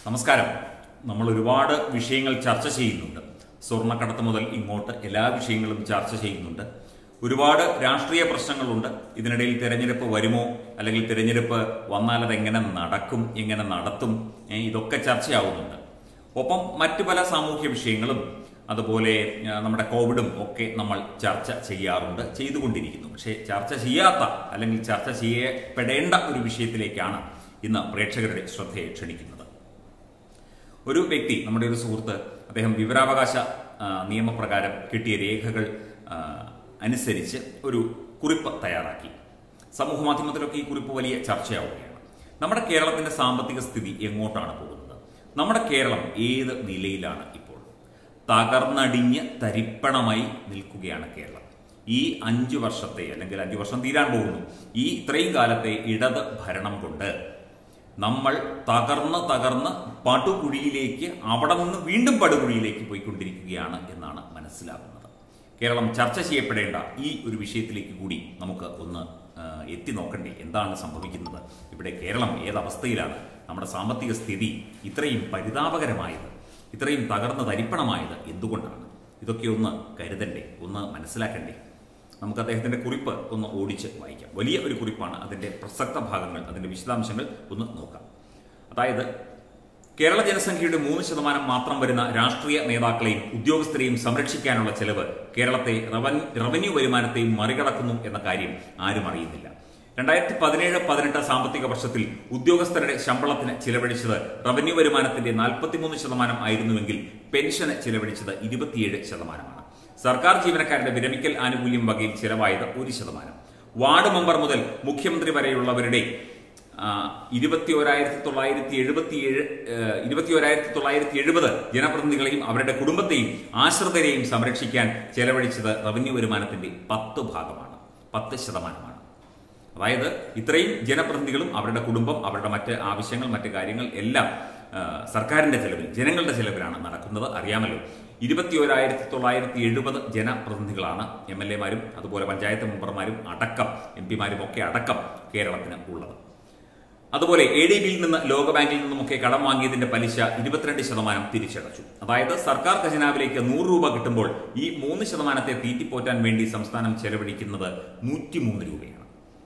നമസ്കാരം നമ്മൾ ഒരുപാട് വിഷയങ്ങൾ ചർച്ച ചെയ്യുന്നുണ്ട് സ്വർണ്ണക്കടത്ത് മുതൽ ഇങ്ങോട്ട് എല്ലാ വിഷയങ്ങളും ചർച്ച ചെയ്യുന്നുണ്ട് ഒരുപാട് രാഷ്ട്രീയ പ്രശ്നങ്ങളുണ്ട് ഇതിനിടയിൽ തിരഞ്ഞെടുപ്പ് വരുമോ അല്ലെങ്കിൽ തിരഞ്ഞെടുപ്പ് വന്നാൽ അത് എങ്ങനെ നടക്കും എങ്ങനെ നടത്തും ഏ, ഇതൊക്കെ ചർച്ചയാവുന്നുണ്ട് ഒപ്പം മറ്റു പല സാമൂഹ്യ വിഷയങ്ങളും അതുപോലെ ആ, നമ്മുടെ കോവിഡും ഒക്കെ നമ്മൾ ചർച്ച ചെയ്യാറുണ്ട് ചെയ്തുകൊണ്ടിരിക്കുന്നു പക്ഷേ ചർച്ച ചെയ്യാത്ത അല്ലെങ്കിൽ ചർച്ച ചെയ്യപ്പെടേണ്ട ഒരു വിഷയത്തിലേക്കാണ് ഇന്ന് പ്രേക്ഷകരുടെ ശ്രദ്ധയെ ക്ഷണിക്കുന്നത് ഒരു വ്യക്തി നമ്മുടെ ഒരു സുഹൃത്ത് അദ്ദേഹം വിവരാവകാശ ആ, നിയമപ്രകാരം കിട്ടിയ രേഖകൾ ആ, അനുസരിച്ച് ഒരു കുറിപ്പ് തയ്യാറാക്കി സമൂഹ മാധ്യമത്തിലൊക്കെ ഈ കുറിപ്പ് വലിയ ചർച്ചയാവുകയാണ് നമ്മുടെ കേരളത്തിന്റെ സാമ്പത്തിക സ്ഥിതി എങ്ങോട്ടാണ് പോകുന്നത് നമ്മുടെ കേരളം ഏത് നിലയിലാണ് ഇപ്പോൾ തകർന്നടിഞ്ഞ് തരിപ്പണമായി നിൽക്കുകയാണ് കേരളം ഈ അഞ്ചു വർഷത്തെ അല്ലെങ്കിൽ അഞ്ചു വർഷം തീരാൻ പോകുന്നു ഈ ഇത്രയും കാലത്തെ ഇടത് ഭരണം കൊണ്ട് നമ്മൾ തകർന്ന് തകർന്ന് പടുകുഴിയിലേക്ക് അവിടെ നിന്ന് വീണ്ടും പടുകുഴിയിലേക്ക് പോയിക്കൊണ്ടിരിക്കുകയാണ് എന്നാണ് മനസ്സിലാകുന്നത് കേരളം ചർച്ച ചെയ്യപ്പെടേണ്ട ഈ ഒരു വിഷയത്തിലേക്ക് കൂടി നമുക്ക് ഒന്ന് ആ, എത്തി നോക്കണ്ടേ എന്താണ് സംഭവിക്കുന്നത് ഇവിടെ കേരളം ഏതവസ്ഥയിലാണ് നമ്മുടെ സാമ്പത്തിക സ്ഥിതി ഇത്രയും പരിതാപകരമായത് ഇത്രയും തകർന്ന് തരിപ്പണമായത് എന്തുകൊണ്ടാണ് ഇതൊക്കെ ഒന്ന് കരുതണ്ടേ ഒന്ന് മനസ്സിലാക്കണ്ടേ നമുക്ക് അദ്ദേഹത്തിന്റെ കുറിപ്പ് ഒന്ന് ഓടിച്ച് വായിക്കാം വലിയ ഒരു കുറിപ്പാണ് അതിന്റെ പ്രസക്ത ഭാഗങ്ങൾ അതിന്റെ വിശദാംശങ്ങൾ ഒന്ന് നോക്കാം അതായത് കേരള ജനസംഖ്യയുടെ മൂന്ന് ശതമാനം മാത്രം വരുന്ന രാഷ്ട്രീയ നേതാക്കളെയും ഉദ്യോഗസ്ഥരെയും സംരക്ഷിക്കാനുള്ള ചെലവ് കേരളത്തെ റവൻ- റവന്യൂ വരുമാനത്തെയും മറികടക്കുന്നു എന്ന കാര്യം ആരും അറിയുന്നില്ല രണ്ടായിരത്തി പതിനേഴ് പതിനെട്ട് സാമ്പത്തിക വർഷത്തിൽ ഉദ്യോഗസ്ഥരുടെ ശമ്പളത്തിന് ചിലവഴിച്ചത് റവന്യൂ വരുമാനത്തിന്റെ നാൽപ്പത്തിമൂന്ന് ശതമാനം ആയിരുന്നുവെങ്കിൽ പെൻഷന് ചിലവഴിച്ചത് ഇരുപത്തിയേഴ് ശതമാനമാണ് സർക്കാർ ജീവനക്കാരുടെ വിരമിക്കൽ ആനുകൂല്യം വകയിൽ ചിലവായത് ഒരു ശതമാനം വാർഡ് മെമ്പർ മുതൽ മുഖ്യമന്ത്രി വരെയുള്ളവരുടെ ഇരുപത്തി ഒരായിരത്തി തൊള്ളായിരത്തി എഴുപത്തിയേഴ് ഇരുപത്തി ഒരായിരത്തി തൊള്ളായിരത്തി എഴുപത് ജനപ്രതിനിധികളെയും അവരുടെ കുടുംബത്തെയും ആശ്രിതരെയും സംരക്ഷിക്കാൻ ചെലവഴിച്ചത് റവന്യൂ വരുമാനത്തിന്റെ പത്ത് ഭാഗമാണ് പത്ത് ശതമാനമാണ് അതായത് ഇത്രയും ജനപ്രതിനിധികളും അവരുടെ കുടുംബം അവരുടെ മറ്റ് ആവശ്യങ്ങൾ മറ്റ് കാര്യങ്ങൾ എല്ലാം ആ, സർക്കാരിന്റെ ചെലവിൽ ജനങ്ങളുടെ ചെലവിലാണ് നടക്കുന്നത് അറിയാമല്ലോ ഇരുപത്തി ഒരായിരത്തി തൊള്ളായിരത്തി എഴുപത് ജനപ്രതിനിധികളാണ് എം എൽ എമാരും അതുപോലെ പഞ്ചായത്ത് മെമ്പർമാരും അടക്കം എം പിമാരും ഒക്കെ അടക്കം കേരളത്തിന് ഉള്ളത് അതുപോലെ എ ഡി ബിയിൽ നിന്ന് ലോകബാങ്കിൽ നിന്നുമൊക്കെ കടം വാങ്ങിയതിന്റെ പലിശ ഇരുപത്തിരണ്ട് ശതമാനം തിരിച്ചടച്ചു അതായത് സർക്കാർ ഖജനാവിലേക്ക് നൂറ് രൂപ കിട്ടുമ്പോൾ ഈ മൂന്ന് ശതമാനത്തെ തീറ്റിപ്പോറ്റാൻ വേണ്ടി സംസ്ഥാനം ചെലവഴിക്കുന്നത് നൂറ്റിമൂന്ന് രൂപയാണ്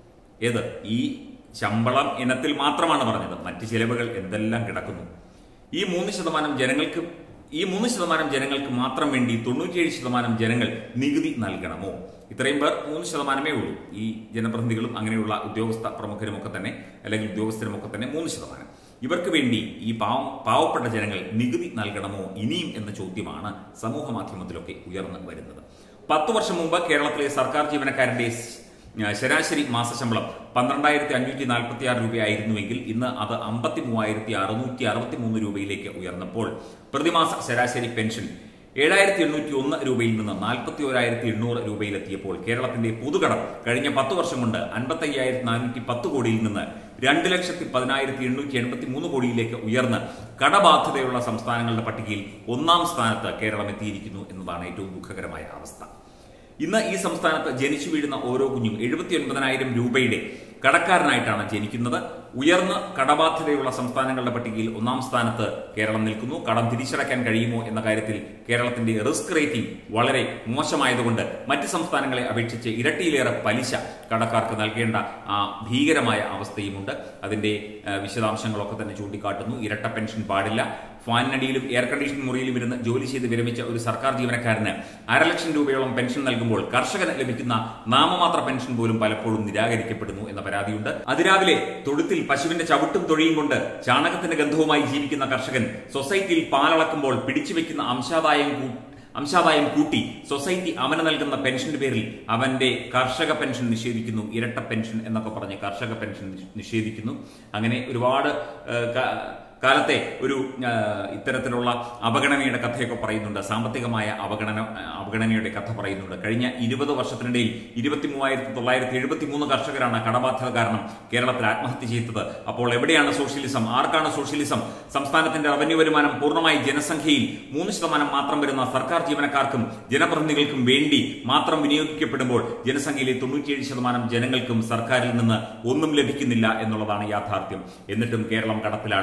ഏത് ഈ ശമ്പളം ഇനത്തിൽ മാത്രമാണ് പറഞ്ഞത് മറ്റ് ചിലവുകൾ എന്തെല്ലാം കിടക്കുന്നു ഈ മൂന്ന് ശതമാനം ജനങ്ങൾക്ക് ഈ മൂന്ന് ശതമാനം ജനങ്ങൾക്ക് മാത്രം വേണ്ടി തൊണ്ണൂറ്റിയേഴ് ശതമാനം ജനങ്ങൾ നികുതി നൽകണമോ ഇത്രയും പേർ മൂന്ന് ശതമാനമേ ഉള്ളൂ ഈ ജനപ്രതിനിധികളും അങ്ങനെയുള്ള ഉദ്യോഗസ്ഥ പ്രമുഖരുമൊക്കെ തന്നെ അല്ലെങ്കിൽ ഉദ്യോഗസ്ഥരുമൊക്കെ തന്നെ മൂന്ന് ശതമാനം ഇവർക്ക് വേണ്ടി ഈ പാവ പാവപ്പെട്ട ജനങ്ങൾ നികുതി നൽകണമോ ഇനിയും എന്ന ചോദ്യമാണ് സമൂഹ മാധ്യമത്തിലൊക്കെ ഉയർന്നു വരുന്നത് പത്ത് വർഷം മുമ്പ് കേരളത്തിലെ സർക്കാർ ജീവനക്കാരുടെ സ് ശരാശരി മാസശമ്പളം പന്ത്രണ്ടായിരത്തി അഞ്ഞൂറ്റി നാൽപ്പത്തി ആറ് രൂപയായിരുന്നുവെങ്കിൽ ഇന്ന് അത് അമ്പത്തി മൂവായിരത്തി അറുന്നൂറ്റി അറുപത്തി മൂന്ന് രൂപയിലേക്ക് ഉയർന്നപ്പോൾ പ്രതിമാസ ശരാശരി പെൻഷൻ ഏഴായിരത്തി എണ്ണൂറ്റി ഒന്ന് രൂപയിൽ നിന്ന് നാൽപ്പത്തി ഒരായിരത്തി എണ്ണൂറ് രൂപയിലെത്തിയപ്പോൾ കേരളത്തിന്റെ പൊതുകടം കഴിഞ്ഞ പത്ത് വർഷം കൊണ്ട് അൻപത്തി അയ്യായിരത്തി നാനൂറ്റി പത്ത് കോടിയിൽ നിന്ന് രണ്ട് ലക്ഷത്തി പതിനായിരത്തി എണ്ണൂറ്റി എൺപത്തി മൂന്ന് കോടിയിലേക്ക് ഉയർന്ന് കടബാധ്യതയുള്ള സംസ്ഥാനങ്ങളുടെ പട്ടികയിൽ ഒന്നാം സ്ഥാനത്ത് കേരളം എത്തിയിരിക്കുന്നു എന്നതാണ് ഏറ്റവും ദുഃഖകരമായ അവസ്ഥ ഇന്ന് ഈ സംസ്ഥാനത്ത് ജനിച്ചു വീഴുന്ന ഓരോ കുഞ്ഞും എഴുപത്തി ഒൻപതിനായിരം രൂപയുടെ കടക്കാരനായിട്ടാണ് ജനിക്കുന്നത് ഉയർന്ന കടബാധ്യതയുള്ള സംസ്ഥാനങ്ങളുടെ പട്ടികയിൽ ഒന്നാം സ്ഥാനത്ത് കേരളം നിൽക്കുന്നു കടം തിരിച്ചടയ്ക്കാൻ കഴിയുമോ എന്ന കാര്യത്തിൽ കേരളത്തിന്റെ റിസ്ക് റേറ്റിംഗ് വളരെ മോശമായതുകൊണ്ട് മറ്റ് സംസ്ഥാനങ്ങളെ അപേക്ഷിച്ച് ഇരട്ടിയിലേറെ പലിശ കടക്കാർക്ക് നൽകേണ്ട ആ ഭീകരമായ അവസ്ഥയുമുണ്ട് അതിന്റെ ആ, വിശദാംശങ്ങളൊക്കെ തന്നെ ചൂണ്ടിക്കാട്ടുന്നു ഇരട്ട പെൻഷൻ പാടില്ല ഫാനിനടിയിലും എയർ കണ്ടീഷൻ മുറിയിലും ഇരുന്ന് ജോലി ചെയ്ത് വിരമിച്ച ഒരു സർക്കാർ ജീവനക്കാരന് അരലക്ഷം രൂപയോളം പെൻഷൻ നൽകുമ്പോൾ കർഷകന് ലഭിക്കുന്ന നാമമാത്ര പെൻഷൻ പോലും പലപ്പോഴും നിരാകരിക്കപ്പെടുന്നു എന്ന പരാതിയുണ്ട് അതിരാവിലെ തൊഴുത്തിൽ പശുവിന്റെ ചവിട്ടും തൊഴിയും കൊണ്ട് ചാണകത്തിന്റെ ഗന്ധവുമായി ജീവിക്കുന്ന കർഷകൻ സൊസൈറ്റിയിൽ പാലളക്കുമ്പോൾ പിടിച്ചുവെക്കുന്ന അംശാദായം കൂ- അംശാദായം കൂട്ടി സൊസൈറ്റി അവന് നൽകുന്ന പെൻഷന്റെ പേരിൽ അവന്റെ കർഷക പെൻഷൻ നിഷേധിക്കുന്നു ഇരട്ട പെൻഷൻ എന്നൊക്കെ പറഞ്ഞ് കർഷക പെൻഷൻ നിഷ്- നിഷേധിക്കുന്നു അങ്ങനെ ഒരുപാട് ഏഹ്, ക- കാലത്തെ ഒരു ആ, ഇത്തരത്തിലുള്ള അവഗണനയുടെ കഥയൊക്കെ പറയുന്നുണ്ട് സാമ്പത്തികമായ അവഗണന അവഗണനയുടെ കഥ പറയുന്നുണ്ട് കഴിഞ്ഞ ഇരുപത് വർഷത്തിനിടയിൽ ഇരുപത്തി മൂവായിരത്തി തൊള്ളായിരത്തി എഴുപത്തി മൂന്ന് കർഷകരാണ് കടബാധ്യത കാരണം കേരളത്തിൽ ആത്മഹത്യ ചെയ്തത് അപ്പോൾ എവിടെയാണ് സോഷ്യലിസം ആർക്കാണ് സോഷ്യലിസം സംസ്ഥാനത്തിന്റെ റവന്യൂ വരുമാനം പൂർണ്ണമായി ജനസംഖ്യയിൽ മൂന്ന് ശതമാനം മാത്രം വരുന്ന സർക്കാർ ജീവനക്കാർക്കും ജനപ്രതിനിധികൾക്കും വേണ്ടി മാത്രം വിനിയോഗിക്കപ്പെടുമ്പോൾ ജനസംഖ്യയിലെ തൊണ്ണൂറ്റിയേഴ് ശതമാനം ജനങ്ങൾക്കും സർക്കാരിൽ നിന്ന് ഒന്നും ലഭിക്കുന്നില്ല എന്നുള്ളതാണ് യാഥാർത്ഥ്യം എന്നിട്ടും കേരളം കടത്തിലാണ് ഇവിടെ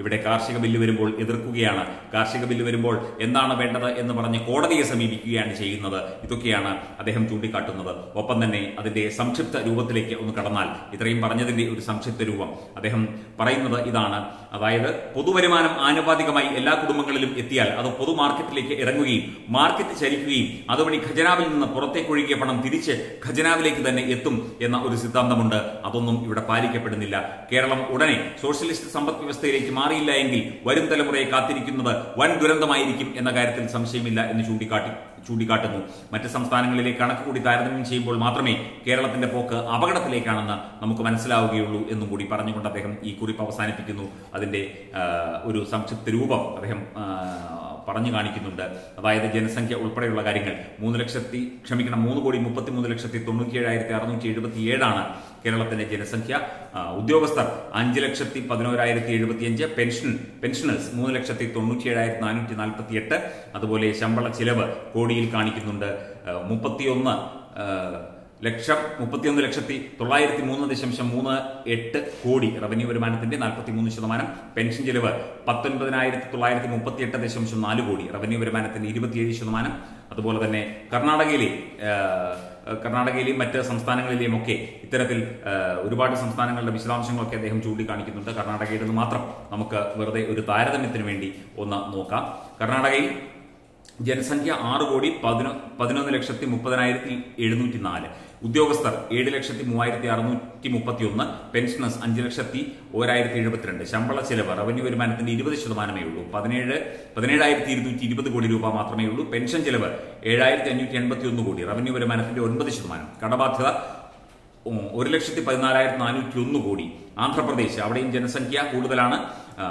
ഇവിടെ കാർഷിക ബില്ല് വരുമ്പോൾ എതിർക്കുകയാണ് കാർഷിക ബില്ല് വരുമ്പോൾ എന്താണ് വേണ്ടത് എന്ന് പറഞ്ഞ് കോടതിയെ സമീപിക്കുകയാണ് ചെയ്യുന്നത് ഇതൊക്കെയാണ് അദ്ദേഹം ചൂണ്ടിക്കാട്ടുന്നത് ഒപ്പം തന്നെ അതിന്റെ സംക്ഷിപ്ത രൂപത്തിലേക്ക് ഒന്ന് കടന്നാൽ ഇത്രയും പറഞ്ഞതിന്റെ ഒരു സംക്ഷിപ്ത രൂപം അദ്ദേഹം പറയുന്നത് ഇതാണ് അതായത് പൊതുവരുമാനം ആനുപാതികമായി എല്ലാ കുടുംബങ്ങളിലും എത്തിയാൽ അത് പൊതു മാർക്കറ്റിലേക്ക് ഇറങ്ങുകയും മാർക്കറ്റ് ചലിക്കുകയും അതുവഴി ഖജനാവിൽ നിന്ന് പുറത്തേക്കൊഴുകിയ പണം തിരിച്ച് ഖജനാവിലേക്ക് തന്നെ എത്തും എന്ന ഒരു സിദ്ധാന്തമുണ്ട് അതൊന്നും ഇവിടെ പാലിക്കപ്പെടുന്നില്ല കേരളം ഉടനെ സോഷ്യലിസ്റ്റ് സമ്പദ് വ്യവസ്ഥയിലേക്ക് മാറിയില്ല എങ്കിൽ വരും തലമുറയെ കാത്തിരിക്കുന്നത് വൻ ദുരന്തമായിരിക്കും എന്ന കാര്യത്തിൽ സംശയമില്ല എന്ന് ചൂണ്ടിക്കാട്ടി ചൂണ്ടിക്കാട്ടുന്നു മറ്റ് സംസ്ഥാനങ്ങളിലെ കണക്ക് കൂടി താരതമ്യം ചെയ്യുമ്പോൾ മാത്രമേ കേരളത്തിന്റെ പോക്ക് അപകടത്തിലേക്കാണെന്ന് നമുക്ക് മനസ്സിലാവുകയുള്ളൂ എന്നും കൂടി പറഞ്ഞുകൊണ്ട് അദ്ദേഹം ഈ കുറിപ്പ് അവസാനിപ്പിക്കുന്നു അതിന്റെ ആ, ഒരു സംക്ഷിപ്ത രൂപം അദ്ദേഹം ആ, പറഞ്ഞു കാണിക്കുന്നുണ്ട് അതായത് ജനസംഖ്യ ഉൾപ്പെടെയുള്ള കാര്യങ്ങൾ മൂന്ന് ലക്ഷത്തി ക്ഷമിക്കണം മൂന്ന് കോടി മുപ്പത്തി മൂന്ന് ലക്ഷത്തി തൊണ്ണൂറ്റി ഏഴായിരത്തി അറുന്നൂറ്റി എഴുപത്തി ഏഴാണ് കേരളത്തിന്റെ ജനസംഖ്യ ആ, ഉദ്യോഗസ്ഥർ അഞ്ച് ലക്ഷത്തി പതിനോരായിരത്തി എഴുപത്തിയഞ്ച് പെൻഷൻ പെൻഷനേഴ്സ് മൂന്ന് ലക്ഷത്തി തൊണ്ണൂറ്റി ഏഴായിരത്തി നാനൂറ്റി നാൽപ്പത്തി എട്ട് അതുപോലെ ശമ്പള ചിലവ് കോടിയിൽ കാണിക്കുന്നുണ്ട് ആ, മുപ്പത്തിയൊന്ന് ആ, ലക്ഷം മുപ്പത്തിയൊന്ന് ലക്ഷത്തി തൊള്ളായിരത്തി മൂന്ന് ദശാംശം മൂന്ന് എട്ട് കോടി റവന്യൂ വരുമാനത്തിന്റെ നാൽപ്പത്തി മൂന്ന് ശതമാനം പെൻഷൻ ചെലവ് പത്തൊൻപതിനായിരത്തി തൊള്ളായിരത്തി മുപ്പത്തി എട്ട് ദശാംശം നാല് കോടി റവന്യൂ വരുമാനത്തിന്റെ ഇരുപത്തിയേഴ് ശതമാനം അതുപോലെ തന്നെ കർണാടകയിലെ ആ, കർണാടകയിലെയും മറ്റ് സംസ്ഥാനങ്ങളിലെയും ഒക്കെ ഇത്തരത്തിൽ ആ, ഒരുപാട് സംസ്ഥാനങ്ങളുടെ വിശദാംശങ്ങളൊക്കെ അദ്ദേഹം ചൂണ്ടിക്കാണിക്കുന്നുണ്ട് കർണാടകയുടെ മാത്രം നമുക്ക് വെറുതെ ഒരു താരതമ്യത്തിന് വേണ്ടി ഒന്ന് നോക്കാം കർണാടകയിൽ ജനസംഖ്യ ആറ് കോടി പതിനൊ പതിനൊന്ന് ലക്ഷത്തി മുപ്പതിനായിരത്തി എഴുന്നൂറ്റി നാല് ഉദ്യോഗസ്ഥർ ഏഴ് ലക്ഷത്തി മൂവായിരത്തി അറുന്നൂറ്റി മുപ്പത്തി ഒന്ന് പെൻഷനേഴ്സ് അഞ്ച് ലക്ഷത്തി ഓരായിരത്തി എഴുപത്തിരണ്ട് ശമ്പള ചെലവ് റവന്യൂ വരുമാനത്തിന്റെ ഇരുപത് ശതമാനമേ ഉള്ളൂ പതിനേഴ് പതിനേഴായിരത്തി ഇരുന്നൂറ്റി ഇരുപത് കോടി രൂപ മാത്രമേ ഉള്ളൂ പെൻഷൻ ചെലവ് ഏഴായിരത്തി അഞ്ഞൂറ്റി എൺപത്തി ഒന്ന് കോടി റവന്യൂ വരുമാനത്തിന്റെ ഒൻപത് ശതമാനം കടബാധ്യത ഉം, ഒരു ലക്ഷത്തി പതിനാലായിരത്തി നാനൂറ്റി ഒന്ന് കോടി ആന്ധ്രാപ്രദേശ് അവിടെയും ജനസംഖ്യ കൂടുതലാണ് ആ,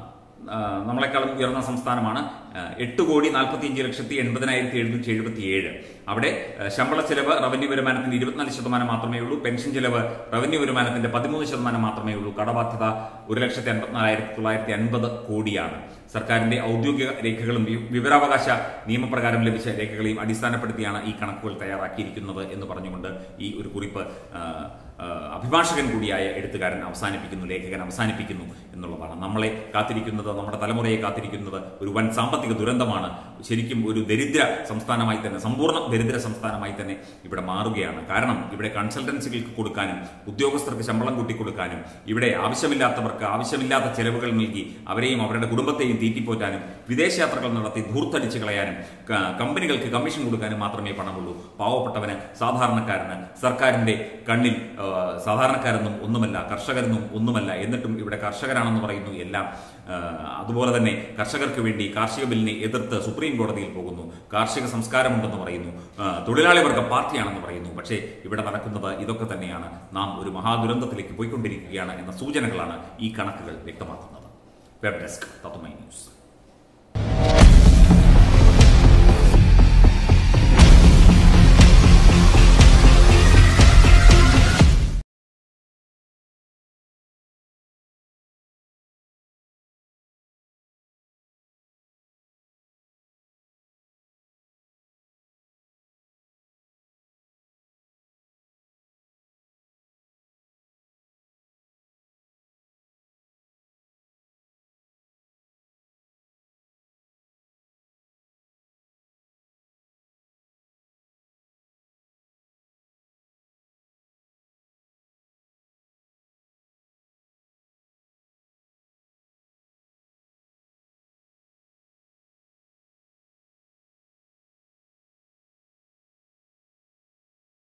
ആ, നമ്മളെക്കാളും ഉയർന്ന സംസ്ഥാനമാണ് ആ, എട്ട് കോടി നാൽപ്പത്തിയഞ്ച് ലക്ഷത്തി എൺപതിനായിരത്തി എഴുന്നൂറ്റി എഴുപത്തി ഏഴ് അവിടെ ആ, ശമ്പള ചെലവ് റവന്യൂ വരുമാനത്തിന്റെ ഇരുപത്തിനാല് ശതമാനം മാത്രമേ ഉള്ളൂ പെൻഷൻ ചെലവ് റവന്യൂ വരുമാനത്തിന്റെ പതിമൂന്ന് ശതമാനം മാത്രമേ ഉള്ളൂ കടബാധ്യത ഒരു ലക്ഷത്തി അൻപത്തിനാലായിരത്തി തൊള്ളായിരത്തി അൻപത് കോടിയാണ് സർക്കാരിന്റെ ഔദ്യോഗിക രേഖകളും വി- വിവരാവകാശ നിയമപ്രകാരം ലഭിച്ച രേഖകളെയും അടിസ്ഥാനപ്പെടുത്തിയാണ് ഈ കണക്കുകൾ തയ്യാറാക്കിയിരിക്കുന്നത് എന്ന് പറഞ്ഞുകൊണ്ട് ഈ ഒരു കുറിപ്പ് ആ, ആ, അഭിഭാഷകൻ കൂടിയായ എഴുത്തുകാരൻ അവസാനിപ്പിക്കുന്നു ലേഖകൻ അവസാനിപ്പിക്കുന്നു എന്നുള്ളതാണ് നമ്മളെ കാത്തിരിക്കുന്നത് നമ്മുടെ തലമുറയെ കാത്തിരിക്കുന്നത് ഒരു വൻ സാമ്പത്തിക ദുരന്തമാണ് ശരിക്കും ഒരു ദരിദ്ര സംസ്ഥാനമായി തന്നെ സമ്പൂർണ്ണ ദരിദ്ര സംസ്ഥാനമായി തന്നെ ഇവിടെ മാറുകയാണ് കാരണം ഇവിടെ കൺസൾട്ടൻസികൾക്ക് കൊടുക്കാനും ഉദ്യോഗസ്ഥർക്ക് ശമ്പളം കൂട്ടിക്കൊടുക്കാനും ഇവിടെ ആവശ്യമില്ലാത്തവർക്ക് ആവശ്യമില്ലാത്ത ചെലവുകൾ നൽകി അവരെയും അവരുടെ കുടുംബത്തെയും തീറ്റിപ്പോറ്റാനും വിദേശയാത്രകൾ നടത്തി ധൂർത്തടിച്ചു കളയാനും ക- കമ്പനികൾക്ക് കമ്മീഷൻ കൊടുക്കാനും മാത്രമേ പണമുള്ളൂ പാവപ്പെട്ടവന് സാധാരണക്കാരന് സർക്കാരിന്റെ കണ്ണിൽ ആ, സാധാരണക്കാരെന്നും ഒന്നുമല്ല കർഷകരെന്നും ഒന്നുമല്ല എന്നിട്ടും ഇവിടെ കർഷകരാണെന്ന് പറയുന്നു എല്ലാം ആ, അതുപോലെ തന്നെ കർഷകർക്ക് വേണ്ടി കാർഷിക ബില്ലിനെ എതിർത്ത് സുപ്രീം കോടതിയിൽ പോകുന്നു കാർഷിക സംസ്കാരമുണ്ടെന്ന് പറയുന്നു ആ, തൊഴിലാളി വർഗ പാർട്ടിയാണെന്ന് പറയുന്നു പക്ഷേ ഇവിടെ നടക്കുന്നത് ഇതൊക്കെ തന്നെയാണ് നാം ഒരു മഹാദുരന്തത്തിലേക്ക് പോയിക്കൊണ്ടിരിക്കുകയാണ് എന്ന സൂചനകളാണ് ഈ കണക്കുകൾ വ്യക്തമാക്കുന്നത് വെബ് ഡെസ്ക് തത്തുമൈ ന്യൂസ്